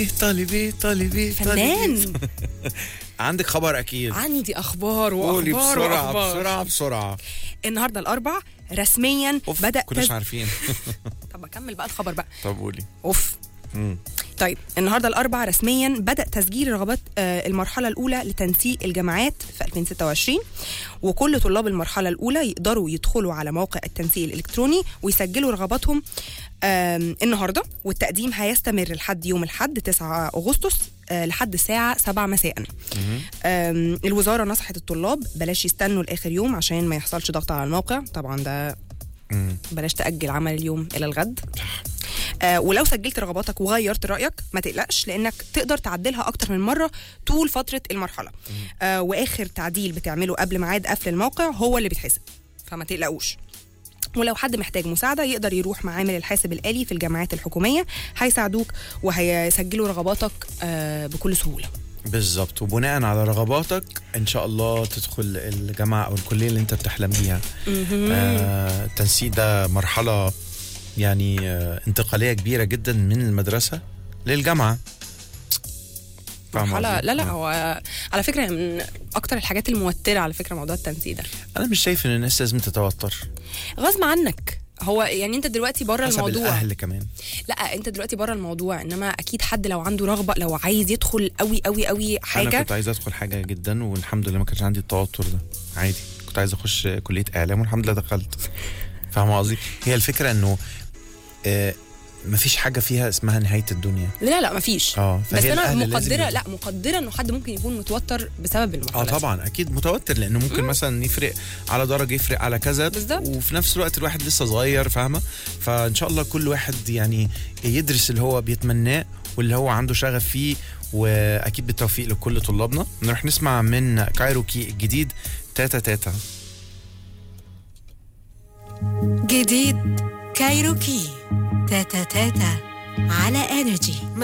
طالبي طالبي فنان عندك خبر اكيد عندي اخبار قولي واخبار بسرعه واخبار بسرعه بسرعه النهارده الاربع رسميا اوف بدا كناش تز... عارفين طب اكمل بقى الخبر بقى طب قولي اوف مم. طيب النهارده الاربع رسميا بدا تسجيل رغبات آه، المرحله الاولى لتنسيق الجامعات في 2026 وكل طلاب المرحله الاولى يقدروا يدخلوا على موقع التنسيق الالكتروني ويسجلوا رغباتهم آم، النهارده والتقديم هيستمر لحد يوم الاحد 9 اغسطس آه، لحد الساعه 7 مساء آم، الوزاره نصحت الطلاب بلاش يستنوا لاخر يوم عشان ما يحصلش ضغط على الموقع طبعا ده مم. بلاش تأجل عمل اليوم إلى الغد آه ولو سجلت رغباتك وغيرت رأيك ما تقلقش لأنك تقدر تعدلها أكتر من مرة طول فترة المرحلة آه وآخر تعديل بتعمله قبل ميعاد قفل الموقع هو اللي بيتحسب فما تقلقوش ولو حد محتاج مساعدة يقدر يروح معامل الحاسب الآلي في الجامعات الحكومية هيساعدوك وهيسجلوا رغباتك آه بكل سهولة بالظبط وبناء على رغباتك ان شاء الله تدخل الجامعه او الكليه اللي انت بتحلم بيها آه التنسيق ده مرحله يعني آه انتقاليه كبيره جدا من المدرسه للجامعه فاهم مرحلة قصدي؟ لا لا آه. هو على فكرة من أكتر الحاجات الموترة على فكرة موضوع التنسيق ده انا مش شايف ان الناس لازم تتوتر غصب عنك هو يعني انت دلوقتي بره حسب الموضوع الاهل كمان لا انت دلوقتي بره الموضوع انما اكيد حد لو عنده رغبه لو عايز يدخل قوي قوي قوي انا حاجه كنت عايز ادخل حاجه جدا والحمد لله ما كانش عندي التوتر ده عادي كنت عايز اخش كليه اعلام والحمد لله دخلت فاهم قصدي هي الفكره انه آه مفيش حاجه فيها اسمها نهايه الدنيا لا لا مفيش اه بس فهي انا الأهل لازم مقدره يبقوا- لا مقدره انه حد ممكن يكون متوتر بسبب اه المرحله دي. طبعا اكيد متوتر لانه ممكن مثلا يفرق على درجه يفرق على كذا بالظبط. وفي نفس الوقت الواحد لسه صغير فاهمه فان شاء الله كل واحد يعني يدرس اللي هو بيتمناه واللي هو عنده شغف فيه واكيد بالتوفيق لكل طلابنا نروح نسمع من كايروكي الجديد تاتا تاتا جديد كايروكي تاتا تاتا على انرجي